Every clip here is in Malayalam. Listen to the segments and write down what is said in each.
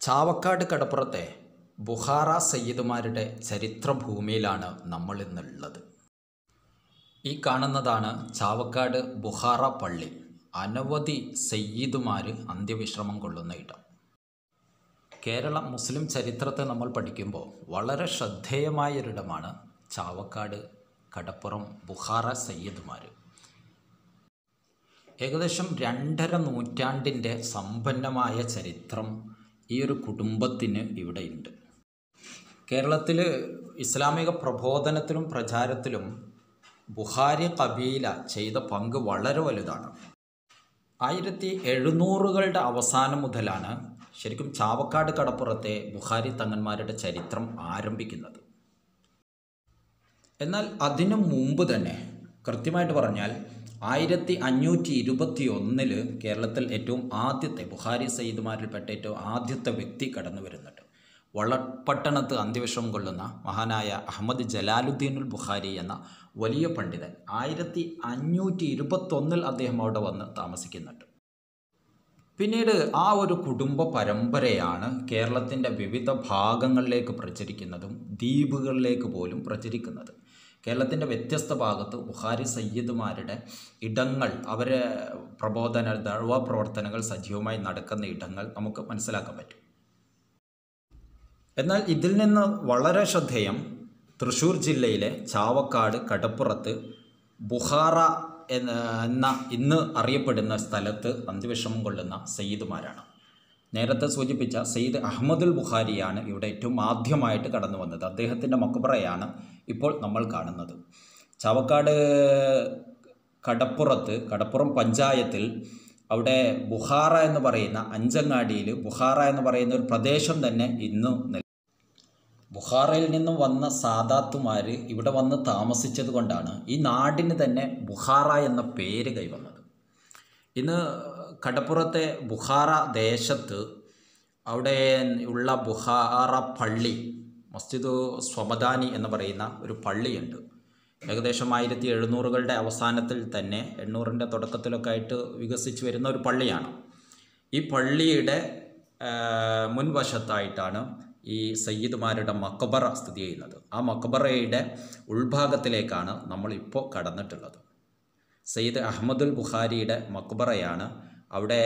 ചാവക്കാട് കടപ്പുറത്തെ ബുഹാറ സയ്യിദുമാരുടെ ചരിത്രഭൂമിയിലാണ് നമ്മൾ ഇന്നുള്ളത് ഈ കാണുന്നതാണ് ചാവക്കാട് ബുഹാറ പള്ളി അനവധി സയ്യിദുമാർ അന്ത്യവിശ്രമം കൊള്ളുന്ന ഇടം കേരള മുസ്ലിം ചരിത്രത്തെ നമ്മൾ പഠിക്കുമ്പോൾ വളരെ ശ്രദ്ധേയമായൊരിടമാണ് ചാവക്കാട് കടപ്പുറം ബുഹാറ സയ്യിദുമാർ ഏകദേശം രണ്ടര നൂറ്റാണ്ടിൻ്റെ സമ്പന്നമായ ചരിത്രം ഈ ഒരു കുടുംബത്തിന് ഇവിടെയുണ്ട് കേരളത്തിൽ ഇസ്ലാമിക പ്രബോധനത്തിലും പ്രചാരത്തിലും ബുഹാരി കബീല ചെയ്ത പങ്ക് വളരെ വലുതാണ് ആയിരത്തി എഴുന്നൂറുകളുടെ അവസാനം മുതലാണ് ശരിക്കും ചാവക്കാട് കടപ്പുറത്തെ ബുഹാരി തങ്ങന്മാരുടെ ചരിത്രം ആരംഭിക്കുന്നത് എന്നാൽ അതിനു മുമ്പ് തന്നെ കൃത്യമായിട്ട് പറഞ്ഞാൽ ആയിരത്തി അഞ്ഞൂറ്റി ഇരുപത്തി ഒന്നില് കേരളത്തിൽ ഏറ്റവും ആദ്യത്തെ ബുഹാരി സയ്യിദ്മാരിൽപ്പെട്ട ഏറ്റവും ആദ്യത്തെ വ്യക്തി കടന്നു വരുന്നുണ്ട് വളപട്ടണത്ത് അന്ത്യവിശ്രമം കൊള്ളുന്ന മഹാനായ അഹമ്മദ് ജലാലുദ്ദീനുൽ ബുഖാരി എന്ന വലിയ പണ്ഡിതൻ ആയിരത്തി അഞ്ഞൂറ്റി ഇരുപത്തൊന്നിൽ അദ്ദേഹം അവിടെ വന്ന് താമസിക്കുന്നുണ്ട് പിന്നീട് ആ ഒരു കുടുംബ പരമ്പരയാണ് കേരളത്തിൻ്റെ വിവിധ ഭാഗങ്ങളിലേക്ക് പ്രചരിക്കുന്നതും ദ്വീപുകളിലേക്ക് പോലും പ്രചരിക്കുന്നത് കേരളത്തിൻ്റെ വ്യത്യസ്ത ഭാഗത്ത് ബുഹാരി സയ്യിദുമാരുടെ ഇടങ്ങൾ അവരെ പ്രബോധന ദഴവ പ്രവർത്തനങ്ങൾ സജീവമായി നടക്കുന്ന ഇടങ്ങൾ നമുക്ക് മനസ്സിലാക്കാൻ പറ്റും എന്നാൽ ഇതിൽ നിന്ന് വളരെ ശ്രദ്ധേയം തൃശ്ശൂർ ജില്ലയിലെ ചാവക്കാട് കടപ്പുറത്ത് ബുഹാറ എന്ന എന്ന ഇന്ന് അറിയപ്പെടുന്ന സ്ഥലത്ത് അന്ത്യവിഷമം കൊള്ളുന്ന സയ്യിദുമാരാണ് നേരത്തെ സൂചിപ്പിച്ച സയ്യിദ് അഹമ്മദുൽ ബുഖാരിയാണ് ഇവിടെ ഏറ്റവും ആദ്യമായിട്ട് കടന്നു വന്നത് അദ്ദേഹത്തിൻ്റെ മക്ബറയാണ് ഇപ്പോൾ നമ്മൾ കാണുന്നത് ചാവക്കാട് കടപ്പുറത്ത് കടപ്പുറം പഞ്ചായത്തിൽ അവിടെ ബുഹാറ എന്ന് പറയുന്ന അഞ്ചങ്ങാടിയിൽ ബുഹാറ എന്ന് പറയുന്ന ഒരു പ്രദേശം തന്നെ ഇന്ന് നില ബുഹാറയിൽ നിന്നും വന്ന സാദാത്തുമാർ ഇവിടെ വന്ന് താമസിച്ചത് കൊണ്ടാണ് ഈ നാടിന് തന്നെ ബുഹാറ എന്ന പേര് കൈവന്നത് ഇന്ന് കടപ്പുറത്തെ ബുഹാറ ദേശത്ത് അവിടെ ഉള്ള ബുഹാറ പള്ളി മസ്ജിദ് സ്വമദാനി എന്ന് പറയുന്ന ഒരു പള്ളിയുണ്ട് ഏകദേശം ആയിരത്തി എഴുന്നൂറുകളുടെ അവസാനത്തിൽ തന്നെ എണ്ണൂറിൻ്റെ തുടക്കത്തിലൊക്കെ ആയിട്ട് വികസിച്ച് വരുന്ന ഒരു പള്ളിയാണ് ഈ പള്ളിയുടെ മുൻവശത്തായിട്ടാണ് ഈ സയ്യിദുമാരുടെ മക്കബറ സ്ഥിതി ചെയ്യുന്നത് ആ മക്കബറയുടെ ഉൾഭാഗത്തിലേക്കാണ് നമ്മളിപ്പോൾ കടന്നിട്ടുള്ളത് സയ്യിദ് അഹമ്മദുൽ ബുഖാരിയുടെ മക്ബറയാണ് അവിടെ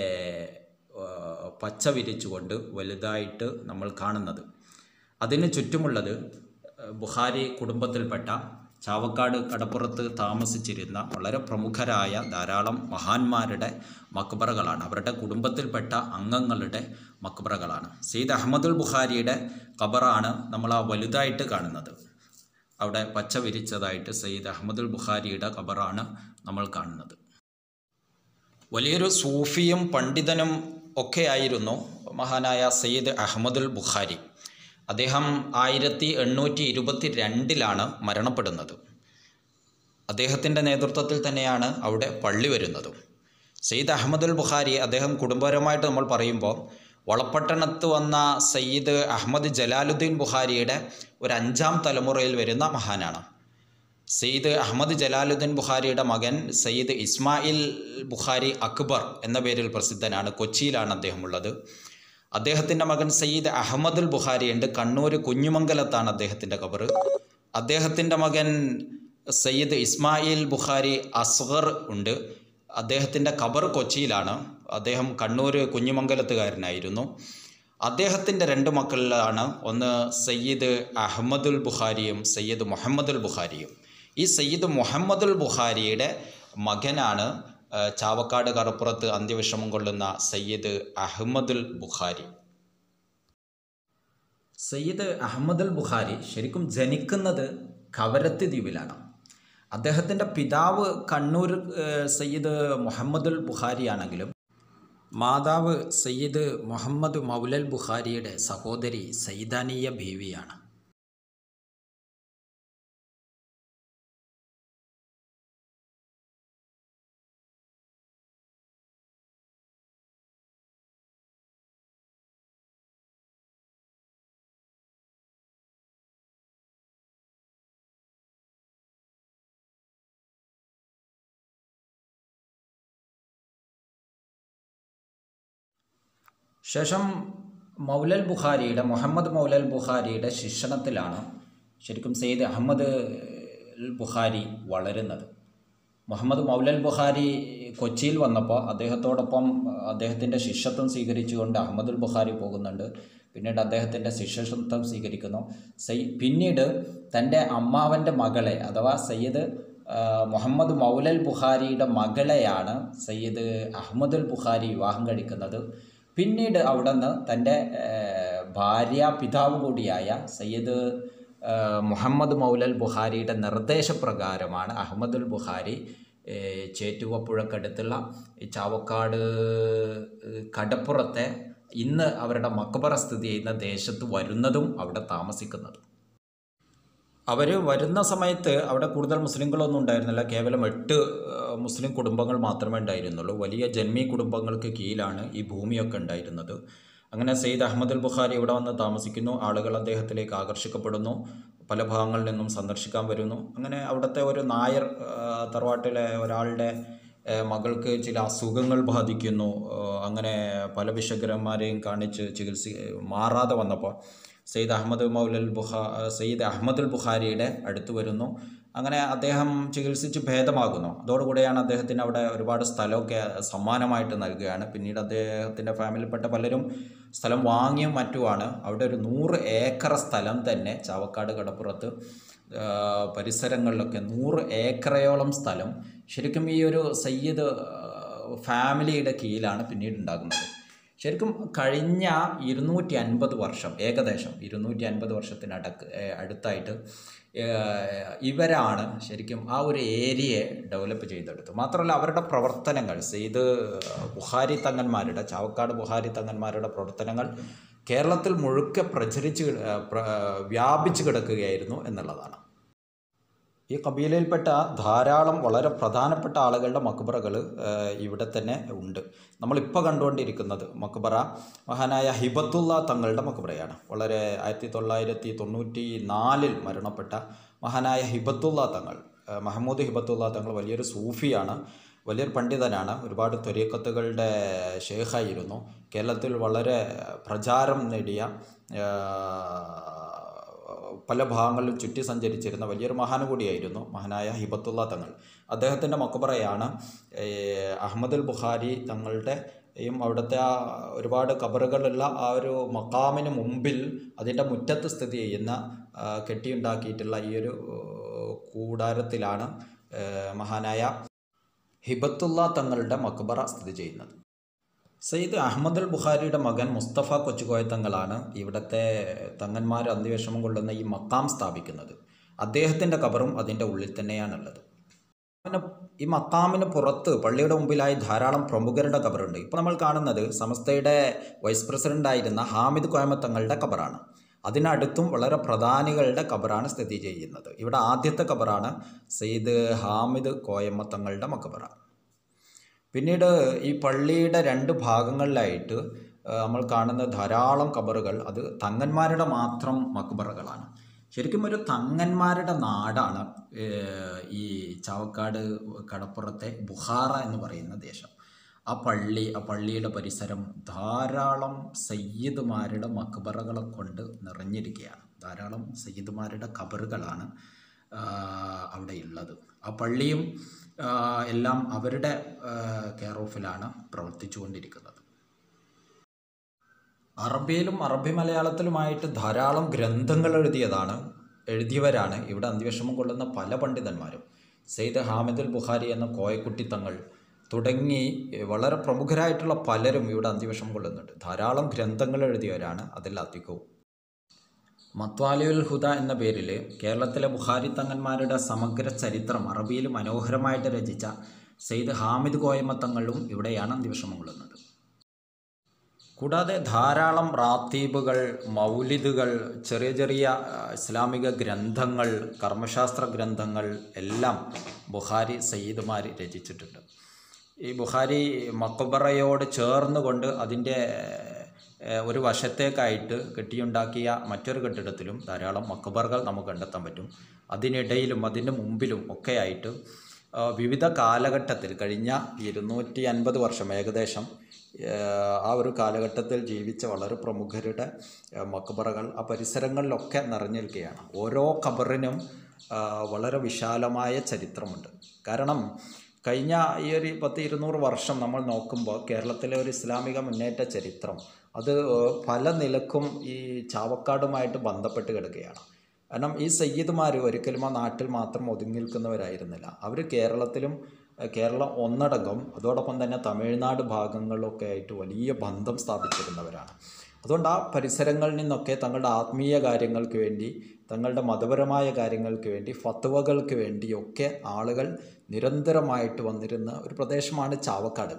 പച്ച വിരിച്ചുകൊണ്ട് വലുതായിട്ട് നമ്മൾ കാണുന്നത് അതിന് ചുറ്റുമുള്ളത് ബുഖാരി കുടുംബത്തിൽപ്പെട്ട ചാവക്കാട് കടപ്പുറത്ത് താമസിച്ചിരുന്ന വളരെ പ്രമുഖരായ ധാരാളം മഹാന്മാരുടെ മക്ബറകളാണ് അവരുടെ കുടുംബത്തിൽപ്പെട്ട അംഗങ്ങളുടെ മക്ബറകളാണ് സെയ്ദ് അഹമ്മദുൽ ബുഖാരിയുടെ ഖബറാണ് നമ്മൾ ആ വലുതായിട്ട് കാണുന്നത് അവിടെ പച്ച വിരിച്ചതായിട്ട് സയ്യിദ് അഹമ്മദുൽ ബുഖാരിയുടെ ഖബറാണ് നമ്മൾ കാണുന്നത് വലിയൊരു സൂഫിയും പണ്ഡിതനും ഒക്കെ ആയിരുന്നു മഹാനായ സയ്യിദ് അഹമ്മദുൽ ബുഖാരി അദ്ദേഹം ആയിരത്തി എണ്ണൂറ്റി ഇരുപത്തി രണ്ടിലാണ് മരണപ്പെടുന്നത് അദ്ദേഹത്തിൻ്റെ നേതൃത്വത്തിൽ തന്നെയാണ് അവിടെ പള്ളി വരുന്നതും സയ്യിദ് അഹമ്മദുൽ ബുഖാരി അദ്ദേഹം കുടുംബപരമായിട്ട് നമ്മൾ പറയുമ്പോൾ വളപ്പട്ടണത്ത് വന്ന സയ്യിദ് അഹമ്മദ് ജലാലുദ്ദീൻ ബുഖാരിയുടെ ഒരു അഞ്ചാം തലമുറയിൽ വരുന്ന മഹാനാണ് സയ്യിദ് അഹമ്മദ് ജലാലുദ്ദീൻ ബുഖാരിയുടെ മകൻ സയ്യിദ് ഇസ്മായിൽ ബുഖാരി അക്ബർ എന്ന പേരിൽ പ്രസിദ്ധനാണ് കൊച്ചിയിലാണ് അദ്ദേഹം ഉള്ളത് അദ്ദേഹത്തിൻ്റെ മകൻ സയ്യിദ് അഹമ്മദുൽ ബുഖാരി ഉണ്ട് കണ്ണൂർ കുഞ്ഞുമംഗലത്താണ് അദ്ദേഹത്തിൻ്റെ ഖബർ അദ്ദേഹത്തിൻ്റെ മകൻ സയ്യിദ് ഇസ്മായിൽ ബുഖാരി അസ്ഗർ ഉണ്ട് അദ്ദേഹത്തിൻ്റെ ഖബർ കൊച്ചിയിലാണ് അദ്ദേഹം കണ്ണൂർ കുഞ്ഞുമംഗലത്തുകാരനായിരുന്നു അദ്ദേഹത്തിൻ്റെ രണ്ട് മക്കളിലാണ് ഒന്ന് സയ്യിദ് അഹമ്മദുൽ ബുഖാരിയും സയ്യിദ് മുഹമ്മദുൽ ബുഖാരിയും ഈ സയ്യിദ് മുഹമ്മദുൽ ബുഖാരിയുടെ മകനാണ് ചാവക്കാട് കടപ്പുറത്ത് അന്ത്യവിഷമം കൊള്ളുന്ന സയ്യിദ് അഹമ്മദുൽ ബുഖാരി സയ്യിദ് അഹമ്മദുൽ ബുഖാരി ശരിക്കും ജനിക്കുന്നത് കവരത്തി ദ്വീപിലാണ് അദ്ദേഹത്തിൻ്റെ പിതാവ് കണ്ണൂർ സയ്യിദ് മുഹമ്മദുൽ ബുഖാരി ആണെങ്കിലും മാതാവ് സയ്യിദ് മുഹമ്മദ് മൗലൽ ബുഖാരിയുടെ സഹോദരി സൈദാനിയ ബീവിയാണ് ശേഷം മൗലൽ ബുഖാരിയുടെ മുഹമ്മദ് മൗലൽ ബുഖാരിയുടെ ശിക്ഷണത്തിലാണ് ശരിക്കും സെയ്ദ് അഹമ്മദ് ബുഖാരി വളരുന്നത് മുഹമ്മദ് മൗലൽ ബുഖാരി കൊച്ചിയിൽ വന്നപ്പോൾ അദ്ദേഹത്തോടൊപ്പം അദ്ദേഹത്തിൻ്റെ ശിഷ്യത്വം സ്വീകരിച്ചുകൊണ്ട് അഹമ്മദുൽ ബുഖാരി പോകുന്നുണ്ട് പിന്നീട് അദ്ദേഹത്തിൻ്റെ ശിഷ്യത്വം സ്വീകരിക്കുന്നു സയ്യ പിന്നീട് തൻ്റെ അമ്മാവൻ്റെ മകളെ അഥവാ സയ്യിദ് ആ, മുഹമ്മദ് മൗലൽ ബുഖാരിയുടെ മകളെയാണ് സയ്യിദ് അഹമ്മദുൽ ബുഖാരി വിവാഹം കഴിക്കുന്നത് പിന്നീട് അവിടെ നിന്ന് തൻ്റെ ഭാര്യ പിതാവ് കൂടിയായ സയ്യിദ് ആ, മുഹമ്മദ് മൗലൽ ബുഖാരിയുടെ നിർദ്ദേശപ്രകാരമാണ് അഹമ്മദുൽ ബുഖാരി ഏ, ചേറ്റുവപ്പുഴക്കടുത്തുള്ള ഈ ചാവക്കാട് ഏ, കടപ്പുറത്തെ ഇന്ന് അവരുടെ മക്കബറ സ്ഥിതി ചെയ്യുന്ന ദേശത്ത് വരുന്നതും അവിടെ താമസിക്കുന്നതും അവർ വരുന്ന സമയത്ത് അവിടെ കൂടുതൽ മുസ്ലിങ്ങളൊന്നും ഉണ്ടായിരുന്നില്ല കേവലം എട്ട് ആ, മുസ്ലിം കുടുംബങ്ങൾ മാത്രമേ ഉണ്ടായിരുന്നുള്ളൂ വലിയ ജന്മി കുടുംബങ്ങൾക്ക് കീഴിലാണ് ഈ ഭൂമിയൊക്കെ ഉണ്ടായിരുന്നത് അങ്ങനെ സെയ്ദ് അഹമ്മദ് അൽ ബുഖാരി ഇവിടെ വന്ന് താമസിക്കുന്നു ആളുകൾ അദ്ദേഹത്തിലേക്ക് ആകർഷിക്കപ്പെടുന്നു പല ഭാഗങ്ങളിൽ നിന്നും സന്ദർശിക്കാൻ വരുന്നു അങ്ങനെ അവിടുത്തെ ഒരു നായർ ആ, തറവാട്ടിലെ ഒരാളുടെ ആ, മകൾക്ക് ചില അസുഖങ്ങൾ ബാധിക്കുന്നു ആ, അങ്ങനെ പല വിശകരന്മാരെയും കാണിച്ച് ചികിത്സ മാറാതെ വന്നപ്പോൾ സെയ്ദ് അഹമ്മദ് മൗലൽ ബുഖാ സെയ്ദ് അഹമ്മദുൽ ബുഖാരിയുടെ അടുത്ത് വരുന്നു അങ്ങനെ അദ്ദേഹം ചികിത്സിച്ച് ഭേദമാകുന്നു അതോടുകൂടിയാണ് അദ്ദേഹത്തിന് അവിടെ ഒരുപാട് സ്ഥലമൊക്കെ സമ്മാനമായിട്ട് നൽകുകയാണ് പിന്നീട് അദ്ദേഹത്തിൻ്റെ ഫാമിലിയിൽപ്പെട്ട പലരും സ്ഥലം വാങ്ങിയും മറ്റുമാണ് അവിടെ ഒരു നൂറ് ഏക്കർ സ്ഥലം തന്നെ ചാവക്കാട് കടപ്പുറത്ത് ആ, പരിസരങ്ങളിലൊക്കെ നൂറ് ഏക്കറയോളം സ്ഥലം ശരിക്കും ഈ ഒരു സയ്യിദ് ആ, ഫാമിലിയുടെ കീഴിലാണ് പിന്നീട് ഉണ്ടാകുന്നത് ശരിക്കും കഴിഞ്ഞ ഇരുന്നൂറ്റി അൻപത് വർഷം ഏകദേശം ഇരുന്നൂറ്റി അൻപത് വർഷത്തിനടക്ക് ഏഹ് അടുത്തായിട്ട് ഏഹ് ഇവരാണ് ശരിക്കും ആ ഒരു ഏരിയയെ ഡെവലപ്പ് ചെയ്തെടുത്തത് മാത്രമല്ല അവരുടെ പ്രവർത്തനങ്ങൾ സെയ്ത് ബുഹാരി തങ്ങന്മാരുടെ ചാവക്കാട് ബുഹാരി തങ്ങന്മാരുടെ പ്രവർത്തനങ്ങൾ കേരളത്തിൽ മുഴുക്കെ പ്രചരിച്ച് കിട- ഏഹ് പ്ര- വ്യാപിച്ചു കിടക്കുകയായിരുന്നു എന്നുള്ളതാണ് ഈ കബീലയിൽപ്പെട്ട ധാരാളം വളരെ പ്രധാനപ്പെട്ട ആളുകളുടെ മക്ബറകൾ ഇവിടെ തന്നെ ഉണ്ട് നമ്മളിപ്പോൾ കണ്ടുകൊണ്ടിരിക്കുന്നത് മക്ബറ മഹാനായ ഹിബത്തുള്ള തങ്ങളുടെ മക്ബറയാണ് വളരെ ആയിരത്തി തൊള്ളായിരത്തി തൊണ്ണൂറ്റി നാലിൽ മരണപ്പെട്ട മഹാനായ ഹിബത്തുള്ള തങ്ങൾ ആ, മഹമ്മൂദ് ഹിബത്തുള്ള തങ്ങൾ വലിയൊരു സൂഫിയാണ് വലിയൊരു പണ്ഡിതനാണ് ഒരുപാട് ത്വരീക്കത്തുകളുടെ ഷേഖായിരുന്നു കേരളത്തിൽ വളരെ പ്രചാരം നേടിയ ആ, പല ഭാഗങ്ങളിലും ചുറ്റി സഞ്ചരിച്ചിരുന്ന വലിയൊരു മഹാനുകൂടിയായിരുന്നു മഹാനായ ഹിബത്തുള്ള തങ്ങൾ അദ്ദേഹത്തിൻ്റെ മക്കബറയാണ് ഏഹ്, അഹമ്മദുൽ ബുഖാരി തങ്ങളുടെ യും അവിടുത്തെ ആ ഒരുപാട് കബറുകളുള്ള ആ ഒരു മക്കാമിന് മുമ്പിൽ അതിൻ്റെ മുറ്റത്ത് സ്ഥിതി ചെയ്യുന്ന ആ, കെട്ടിയുണ്ടാക്കിയിട്ടുള്ള ഈ ഒരു ഏഹ്, കൂടാരത്തിലാണ് ഏഹ്, മഹാനായ ഹിബത്തുള്ള തങ്ങളുടെ മക്ബറ സ്ഥിതി ചെയ്യുന്നത് സയ്യിദ് അഹമ്മദ് അൽ ബുഖാരിയുടെ മകൻ മുസ്തഫ കൊച്ചുകോയ തങ്ങളാണ് ഇവിടുത്തെ തങ്ങന്മാർ അന്ത്യവിഷമം കൊള്ളുന്ന ഈ മക്കാം സ്ഥാപിക്കുന്നത് അദ്ദേഹത്തിൻ്റെ കബറും അതിൻ്റെ ഉള്ളിൽ തന്നെയാണുള്ളത് പിന്നെ ഈ മക്കാമിന് പുറത്ത് പള്ളിയുടെ മുമ്പിലായി ധാരാളം പ്രമുഖരുടെ കബറുണ്ട് ഇപ്പോൾ നമ്മൾ കാണുന്നത് സമസ്തയുടെ വൈസ് പ്രസിഡൻ്റായിരുന്ന ഹാമിദ് കോയമത്തങ്ങളുടെ കബറാണ് അതിനടുത്തും വളരെ പ്രധാനികളുടെ കബറാണ് സ്ഥിതി ചെയ്യുന്നത് ഇവിടെ ആദ്യത്തെ കബറാണ് സയ്യിദ് ഹാമിദ് കോയമ്മത്തങ്ങളുടെ മക്കബറ പിന്നീട് ഈ പള്ളിയുടെ രണ്ട് ഭാഗങ്ങളിലായിട്ട് ആ, നമ്മൾ കാണുന്ന ധാരാളം കബറുകൾ അത് തങ്ങന്മാരുടെ മാത്രം മക്ബറകളാണ് ശരിക്കും ഒരു തങ്ങന്മാരുടെ നാടാണ് ഏ, ഈ ചാവക്കാട് കടപ്പുറത്തെ ബുഹാറ എന്ന് പറയുന്ന ദേശം ആ പള്ളി ആ പള്ളിയുടെ പരിസരം ധാരാളം സയ്യിദുമാരുടെ മക്ബറകളെ കൊണ്ട് നിറഞ്ഞിരിക്കുകയാണ് ധാരാളം സയ്യിദുമാരുടെ കബറുകളാണ് ആ, അവിടെയുള്ളത് ആ പള്ളിയും ആ, എല്ലാം അവരുടെ കെയർ ഓഫിലാണ് പ്രവർത്തിച്ചുകൊണ്ടിരിക്കുന്നത് അറബിയിലും അറബി മലയാളത്തിലുമായിട്ട് ധാരാളം ഗ്രന്ഥങ്ങൾ എഴുതിയതാണ് എഴുതിയവരാണ് ഇവിടെ അന്ത്യവിഷമം കൊള്ളുന്ന പല പണ്ഡിതന്മാരും സെയ്ദ് ഹാമിദുൽ ബുഖാരി എന്ന കോയക്കുട്ടി തങ്ങൾ തുടങ്ങി വളരെ പ്രമുഖരായിട്ടുള്ള പലരും ഇവിടെ അന്ത്യവിഷമം കൊള്ളുന്നുണ്ട് ധാരാളം ഗ്രന്ഥങ്ങൾ എഴുതിയവരാണ് അതിൽ അധികവും മത്വാലിയുൽ ഹുദ എന്ന പേരിൽ കേരളത്തിലെ ബുഖാരി തങ്ങന്മാരുടെ സമഗ്ര ചരിത്രം അറബിയിൽ മനോഹരമായിട്ട് രചിച്ച സെയ്ദ് ഹാമിദ് കോയമ്മ തങ്ങളും ഇവിടെയാണ് അന്ത്യവിഷമം കൊള്ളുന്നത് കൂടാതെ ധാരാളം റാത്തീബുകൾ മൗലിദുകൾ ചെറിയ ചെറിയ ആ, ഇസ്ലാമിക ഗ്രന്ഥങ്ങൾ കർമ്മശാസ്ത്ര ഗ്രന്ഥങ്ങൾ എല്ലാം ബുഖാരി സയ്യിദുമാർ രചിച്ചിട്ടുണ്ട് ഈ ബുഖാരി മക്കബറയോട് ചേർന്നുകൊണ്ട് അതിൻ്റെ ഏഹ്, ഒരു വശത്തേക്കായിട്ട് കെട്ടിയുണ്ടാക്കിയ മറ്റൊരു കെട്ടിടത്തിലും ധാരാളം മക്കബറുകൾ നമുക്ക് കണ്ടെത്താൻ പറ്റും അതിനിടയിലും അതിൻ്റെ മുമ്പിലും ഒക്കെയായിട്ട് ആ, വിവിധ കാലഘട്ടത്തിൽ കഴിഞ്ഞ ഇരുന്നൂറ്റി അൻപത് വർഷം ഏകദേശം ആ, ആ ഒരു കാലഘട്ടത്തിൽ ജീവിച്ച വളരെ പ്രമുഖരുടെ ആ, മക്ബറകൾ ആ പരിസരങ്ങളിലൊക്കെ നിറഞ്ഞിരിക്കുകയാണ് ഓരോ ഖബറിനും ആ, വളരെ വിശാലമായ ചരിത്രമുണ്ട് കാരണം കഴിഞ്ഞ ഈ ഒരു പത്ത് ഇരുന്നൂറ് വർഷം നമ്മൾ നോക്കുമ്പോൾ കേരളത്തിലെ ഒരു ഇസ്ലാമിക മുന്നേറ്റ ചരിത്രം അത് പല നിലക്കും ഈ ചാവക്കാടുമായിട്ട് ബന്ധപ്പെട്ട് കിടക്കുകയാണ് കാരണം ഈ സയ്യിദ്മാർ ഒരിക്കലും ആ നാട്ടിൽ മാത്രം ഒതുങ്ങി നിൽക്കുന്നവരായിരുന്നില്ല അവർ കേരളത്തിലും ഏഹ്, കേരളം ഒന്നടങ്കം അതോടൊപ്പം തന്നെ തമിഴ്നാട് ഭാഗങ്ങളിലൊക്കെ ആയിട്ട് വലിയ ബന്ധം സ്ഥാപിച്ചിരുന്നവരാണ് അതുകൊണ്ട് ആ പരിസരങ്ങളിൽ നിന്നൊക്കെ തങ്ങളുടെ ആത്മീയ കാര്യങ്ങൾക്ക് വേണ്ടി തങ്ങളുടെ മതപരമായ കാര്യങ്ങൾക്ക് വേണ്ടി ഫത്വകൾക്ക് വേണ്ടിയൊക്കെ ആളുകൾ നിരന്തരമായിട്ട് വന്നിരുന്ന ഒരു പ്രദേശമാണ് ചാവക്കാട്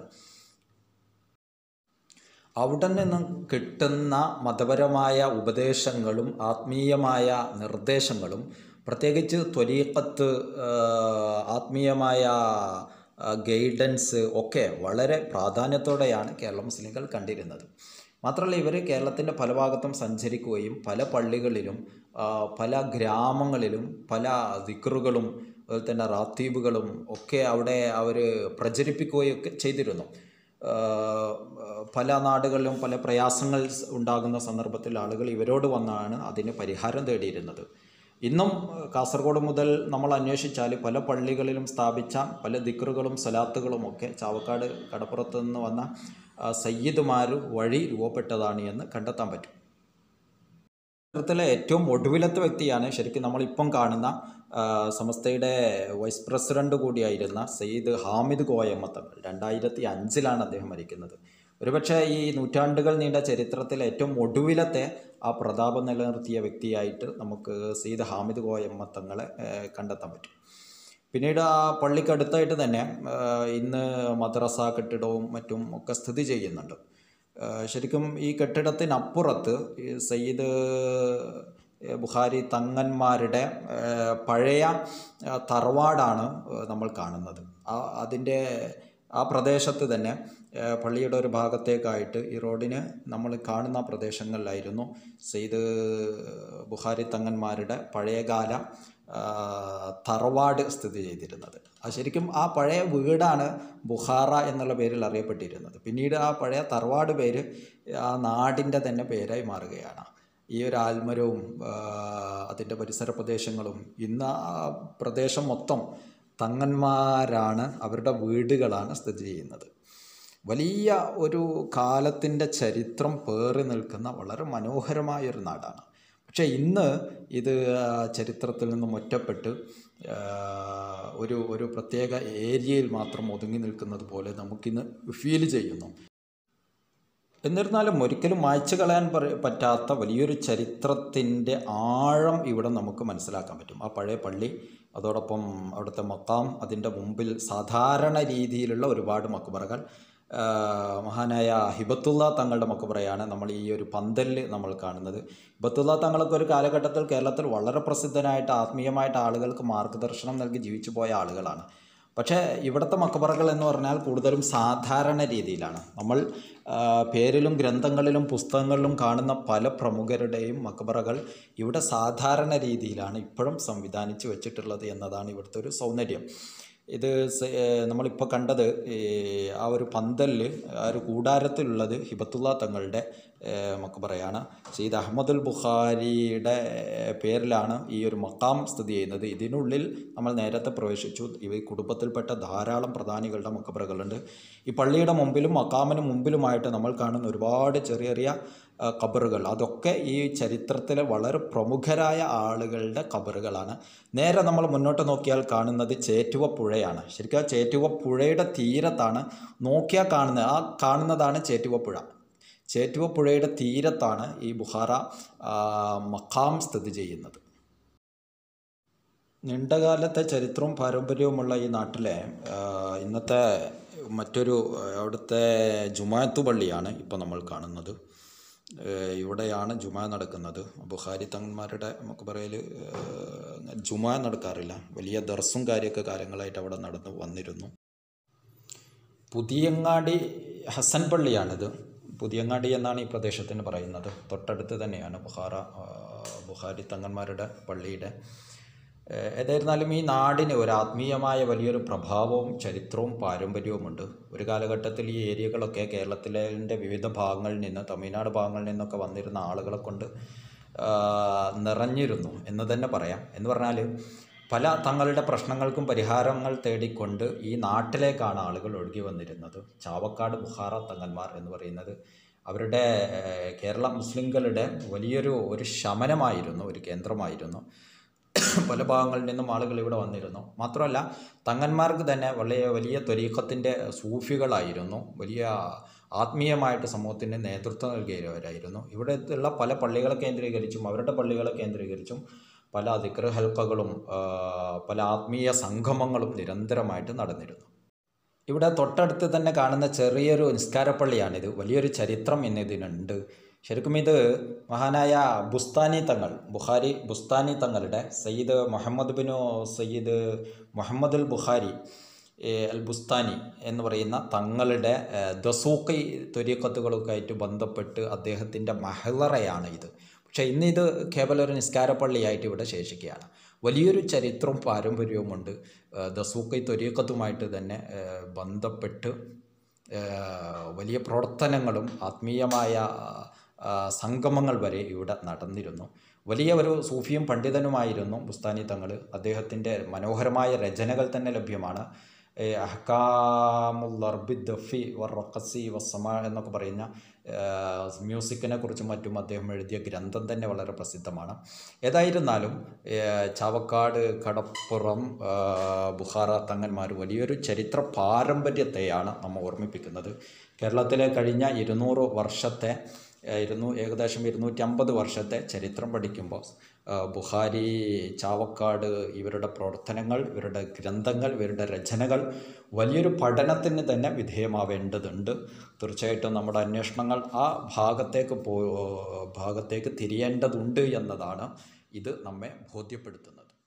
അവിടെ നിന്ന് കിട്ടുന്ന മതപരമായ ഉപദേശങ്ങളും ആത്മീയമായ നിർദ്ദേശങ്ങളും പ്രത്യേകിച്ച് ത്വരീക്കത്ത് ആത്മീയമായ ആ, ഗൈഡൻസ് ഒക്കെ വളരെ പ്രാധാന്യത്തോടെയാണ് കേരള മുസ്ലിങ്ങൾ കണ്ടിരുന്നത് മാത്രമല്ല ഇവർ കേരളത്തിൻ്റെ പല ഭാഗത്തും സഞ്ചരിക്കുകയും പല പള്ളികളിലും ആ, പല ഗ്രാമങ്ങളിലും പല ദിക്റുകളും അതുപോലെ തന്നെ റാത്തീബുകളും ഒക്കെ അവിടെ അവർ പ്രചരിപ്പിക്കുകയൊക്കെ ചെയ്തിരുന്നു ആഹ് പല നാടുകളിലും പല പ്രയാസങ്ങൾ സ് ഉണ്ടാകുന്ന സന്ദർഭത്തിൽ ആളുകൾ ഇവരോട് വന്നാണ് അതിന് പരിഹാരം തേടിയിരുന്നത് ഇന്നും ആഹ് കാസർഗോഡ് മുതൽ നമ്മൾ അന്വേഷിച്ചാൽ പല പള്ളികളിലും സ്ഥാപിച്ച പല ദിക്റുകളും സലാത്തുകളും ഒക്കെ ചാവക്കാട് കടപ്പുറത്ത് നിന്ന് വന്ന ആ, സയ്യിദുമാർ വഴി രൂപപ്പെട്ടതാണ് എന്ന് കണ്ടെത്താൻ പറ്റും ചരിത്രത്തിലെ ഏറ്റവും ഒടുവിലത്തെ വ്യക്തിയാണ് ശരിക്കും നമ്മളിപ്പം കാണുന്ന ആ, സമസ്തയുടെ വൈസ് പ്രസിഡന്റ് കൂടിയായിരുന്ന സയ്യിദ് ഹാമിദ് കോയമ്മത്തങ്ങൾ രണ്ടായിരത്തി അഞ്ചിലാണ് അദ്ദേഹം മരിക്കുന്നത് ഒരുപക്ഷെ ഈ നൂറ്റാണ്ടുകൾ നീണ്ട ചരിത്രത്തിൽ ഏറ്റവും ഒടുവിലത്തെ ആ പ്രതാപം നിലനിർത്തിയ വ്യക്തിയായിട്ട് നമുക്ക് സയ്യിദ് ഹാമിദ് കോയമ്മത്തങ്ങളെ ആ, കണ്ടെത്താൻ പറ്റും പിന്നീട് ആ പള്ളിക്കടുത്തായിട്ട് തന്നെ ആ, ഇന്ന് മദ്രസ കെട്ടിടവും മറ്റും ഒക്കെ സ്ഥിതി ചെയ്യുന്നുണ്ട് ആ, ശരിക്കും ഈ കെട്ടിടത്തിനപ്പുറത്ത് ഈ സയ്യിദ് ഏ, ബുഖാരി തങ്ങന്മാരുടെ ഏ, പഴയ ആ, തറവാടാണ് ഏ, നമ്മൾ കാണുന്നത് ആ അതിൻ്റെ ആ പ്രദേശത്ത് തന്നെ ഏ, പള്ളിയുടെ ഒരു ഭാഗത്തേക്കായിട്ട് ഈ റോഡിന് നമ്മൾ കാണുന്ന പ്രദേശങ്ങളിലായിരുന്നു സെയ്ദ് ബുഖാരി തങ്ങന്മാരുടെ പഴയകാല ആ, തറവാട് സ്ഥിതി ചെയ്തിരുന്നത് അത് ശരിക്കും ആ പഴയ വീടാണ് ബുഹാറ എന്നുള്ള പേരിൽ അറിയപ്പെട്ടിരുന്നത് പിന്നീട് ആ പഴയ തറവാട് പേര് ആ നാടിൻ്റെ തന്നെ പേരായി മാറുകയാണ് ഈ ഒരു ആൽമരവും ആ, അതിൻ്റെ പരിസര പ്രദേശങ്ങളും ഇന്ന് ആ പ്രദേശം മൊത്തം തങ്ങന്മാരാണ് അവരുടെ വീടുകളാണ് സ്ഥിതി ചെയ്യുന്നത് വലിയ ഒരു കാലത്തിൻ്റെ ചരിത്രം പേറി നിൽക്കുന്ന വളരെ മനോഹരമായ ഒരു നാടാണ് പക്ഷേ ഇന്ന് ഇത് ആ, ചരിത്രത്തിൽ നിന്നും ഒറ്റപ്പെട്ട് ആ, ഒരു ഒരു പ്രത്യേക ഏരിയയിൽ മാത്രം ഒതുങ്ങി നിൽക്കുന്നത് പോലെ നമുക്കിന്ന് ഫീൽ ചെയ്യുന്നു എന്നിരുന്നാലും ഒരിക്കലും മായ്ച്ചു കളയാൻ പറ- പറ്റാത്ത വലിയൊരു ചരിത്രത്തിൻ്റെ ആഴം ഇവിടെ നമുക്ക് മനസ്സിലാക്കാൻ പറ്റും ആ പഴയ പള്ളി അതോടൊപ്പം അവിടുത്തെ മക്കാം അതിൻ്റെ മുമ്പിൽ സാധാരണ രീതിയിലുള്ള ഒരുപാട് മക്കുബറകൾ ആ, മഹാനായ ഹിബത്തുള്ള തങ്ങളുടെ മക്കുബറയാണ് നമ്മൾ ഈ ഒരു പന്തലിൽ നമ്മൾ കാണുന്നത് ഹിബത്തുള്ള തങ്ങളൊക്കെ ഒരു കാലഘട്ടത്തിൽ കേരളത്തിൽ വളരെ പ്രസിദ്ധനായിട്ട് ആത്മീയമായിട്ട് ആളുകൾക്ക് മാർഗദർശനം നൽകി ജീവിച്ചു പോയ ആളുകളാണ് പക്ഷേ ഇവിടുത്തെ മക്കബറകൾ എന്ന് പറഞ്ഞാൽ കൂടുതലും സാധാരണ രീതിയിലാണ് നമ്മൾ ആ, പേരിലും ഗ്രന്ഥങ്ങളിലും പുസ്തകങ്ങളിലും കാണുന്ന പല പ്രമുഖരുടെയും മക്കബറകൾ ഇവിടെ സാധാരണ രീതിയിലാണ് ഇപ്പോഴും സംവിധാനിച്ച് വെച്ചിട്ടുള്ളത് എന്നതാണ് ഇവിടുത്തെ ഒരു സൗന്ദര്യം ഇത് സ- ഏ, നമ്മളിപ്പോൾ കണ്ടത് ഈ ആ ഒരു പന്തലിൽ ആ ഒരു കൂടാരത്തിലുള്ളത് ഹിബത്തുള്ള തങ്ങളുടെ ഏ, മക്ബറയാണ് സയ്യിദ് അഹമ്മദുൽ ബുഖാരിയുടെ പേരിലാണ് ഈ ഒരു മക്കാം സ്ഥിതി ചെയ്യുന്നത് ഇതിനുള്ളിൽ നമ്മൾ നേരത്തെ പ്രവേശിച്ചു ഇവ ഈ കുടുംബത്തിൽപ്പെട്ട ധാരാളം പ്രധാനികളുടെ മക്കബറകളുണ്ട് ഈ പള്ളിയുടെ മുമ്പിലും മക്കാമിന് മുമ്പിലുമായിട്ട് നമ്മൾ കാണുന്ന ഒരുപാട് ചെറിയ ചെറിയ ആ, ഖബറുകൾ അതൊക്കെ ഈ ചരിത്രത്തിലെ വളരെ പ്രമുഖരായ ആളുകളുടെ ഖബറുകളാണ് നേരെ നമ്മൾ മുന്നോട്ട് നോക്കിയാൽ കാണുന്നത് ചേറ്റുവ പുഴയാണ് ശരിക്കും ആ ചേറ്റുവ പുഴയുടെ തീരത്താണ് നോക്കിയാൽ കാണുന്നത് ആ കാണുന്നതാണ് ചേറ്റുവ പുഴ ചേറ്റുവ പുഴയുടെ തീരത്താണ് ഈ ബുഹാറ ആ, മഖാം സ്ഥിതി ചെയ്യുന്നത് നീണ്ടകാലത്തെ ചരിത്രവും പാരമ്പര്യവുമുള്ള ഈ നാട്ടിലെ ആ, ഇന്നത്തെ മറ്റൊരു ആ, അവിടുത്തെ ജുമാഅത്ത് പള്ളിയാണ് ഇപ്പോൾ നമ്മൾ കാണുന്നത് ഏ, ഇവിടെയാണ് ജുമാ നടക്കുന്നത് ബുഖാരി തങ്ങന്മാരുടെ നമുക്ക് പറയൽ ജുമാ നടക്കാറില്ല വലിയ ദർസും കാര്യമൊക്കെ കാര്യങ്ങളായിട്ട് അവിടെ നടന്നു വന്നിരുന്നു പുതിയങ്ങാടി ഹസൻ പള്ളിയാണിത് പുതിയങ്ങാടി എന്നാണ് ഈ പ്രദേശത്തിന് പറയുന്നത് തൊട്ടടുത്ത് തന്നെയാണ് ബുഹാറ ആ, ബുഹാരി തങ്ങന്മാരുടെ പള്ളിയുടെ ഏഹ് ഏതായിരുന്നാലും ഈ നാടിന് ഒരു ആത്മീയമായ വലിയൊരു പ്രഭാവവും ചരിത്രവും പാരമ്പര്യവുമുണ്ട് ഒരു കാലഘട്ടത്തിൽ ഈ ഏരിയകളൊക്കെ കേരളത്തിലെ വിവിധ ഭാഗങ്ങളിൽ നിന്ന് തമിഴ്നാട് ഭാഗങ്ങളിൽ നിന്നൊക്കെ വന്നിരുന്ന ആളുകളെ കൊണ്ട് ആ, നിറഞ്ഞിരുന്നു എന്ന് തന്നെ പറയാം എന്ന് പറഞ്ഞാൽ പല തങ്ങളുടെ പ്രശ്നങ്ങൾക്കും പരിഹാരങ്ങൾ തേടിക്കൊണ്ട് ഈ നാട്ടിലേക്കാണ് ആളുകൾ ഒഴുകി വന്നിരുന്നത് ചാവക്കാട് ബുഹാറ തങ്ങന്മാർ എന്ന് പറയുന്നത് അവരുടെ ഏഹ്, കേരള മുസ്ലിങ്ങളുടെ വലിയൊരു ഒരു ശമനമായിരുന്നു ഒരു കേന്ദ്രമായിരുന്നു പല ഭാഗങ്ങളിൽ നിന്നും ആളുകൾ ഇവിടെ വന്നിരുന്നു മാത്രമല്ല തങ്ങന്മാർക്ക് തന്നെ വലിയ വലിയ ത്വരീഖത്തിൻ്റെ സൂഫികളായിരുന്നു വലിയ ആത്മീയമായിട്ട് സമൂഹത്തിന് നേതൃത്വം നൽകിയവരായിരുന്നു ഇവിടെ ഉള്ള പല പള്ളികളെ കേന്ദ്രീകരിച്ചും അവരുടെ പള്ളികളെ കേന്ദ്രീകരിച്ചും പല ദിക്ർ ഹൽക്കകളും ആ, പല ആത്മീയ സംഗമങ്ങളും നിരന്തരമായിട്ട് നടന്നിരുന്നു ഇവിടെ തൊട്ടടുത്ത് തന്നെ കാണുന്ന ചെറിയൊരു നിസ്കാരപ്പള്ളിയാണിത് വലിയൊരു ചരിത്രം ഇന്നിതിനുണ്ട് ശരിക്കും ഇത് മഹാനായ ബുസ്താനി തങ്ങൾ ബുഖാരി ബുസ്താനി തങ്ങളുടെ സയ്യിദ് മുഹമ്മദ് ബിനു സയ്യിദ് മുഹമ്മദുൽ ബുഖാരി ഏ, അൽ ബുസ്താനി എന്ന് പറയുന്ന തങ്ങളുടെ ഏ, ദസൂഖി ത്വരീക്കത്തുകളൊക്കെ ആയിട്ട് ബന്ധപ്പെട്ട് അദ്ദേഹത്തിൻ്റെ മഹലറയാണ് ഇത് പക്ഷേ ഇന്ന് ഇത് കേവലം ഒരു നിസ്കാരപ്പള്ളിയായിട്ട് ഇവിടെ ശേഷിക്കുകയാണ് വലിയൊരു ചരിത്രവും പാരമ്പര്യവുമുണ്ട് ഏ, ദസൂഖി ത്വരീക്കത്തുമായിട്ട് തന്നെ ഏ, ബന്ധപ്പെട്ട് ഏ, വലിയ പ്രവർത്തനങ്ങളും ആത്മീയമായ ആ, സംഗമങ്ങൾ വരെ ഇവിടെ നടന്നിരുന്നു വലിയ ഒരു സൂഫിയും പണ്ഡിതനുമായിരുന്നു ബുസ്താനി തങ്ങൾ അദ്ദേഹത്തിൻ്റെ മനോഹരമായ രചനകൾ തന്നെ ലഭ്യമാണ് ഏ, അഹ്കാമുൽ അർബി ദഫി വർ റഖസി വസ്സമ എന്നൊക്കെ പറയുന്ന മ്യൂസിക്കിനെ കുറിച്ചും മറ്റും അദ്ദേഹം എഴുതിയ ഗ്രന്ഥം തന്നെ വളരെ പ്രസിദ്ധമാണ് ഏതായിരുന്നാലും ഏ, ചാവക്കാട് കടപ്പുറം ആ, ബുഹാറ തങ്ങന്മാർ വലിയൊരു ചരിത്ര പാരമ്പര്യത്തെയാണ് നമ്മൾ ഓർമ്മിപ്പിക്കുന്നത് കേരളത്തിലെ കഴിഞ്ഞ ഇരുന്നൂറ് വർഷത്തെ ഏ, ഇരുന്നൂ ഏകദേശം ഇരുന്നൂറ്റി അമ്പത് വർഷത്തെ ചരിത്രം പഠിക്കുമ്പോൾ ആ, ബുഹാരി ചാവക്കാട് ഇവരുടെ പ്രവർത്തനങ്ങൾ ഇവരുടെ ഗ്രന്ഥങ്ങൾ ഇവരുടെ രചനകൾ വലിയൊരു പഠനത്തിന് തന്നെ വിധേയമാവേണ്ടതുണ്ട് തീർച്ചയായിട്ടും നമ്മുടെ അന്വേഷണങ്ങൾ ആ ഭാഗത്തേക്ക് പോ ഭാഗത്തേക്ക് തിരിയേണ്ടതുണ്ട് എന്നതാണ് ഇത് നമ്മെ ബോധ്യപ്പെടുത്തുന്നത്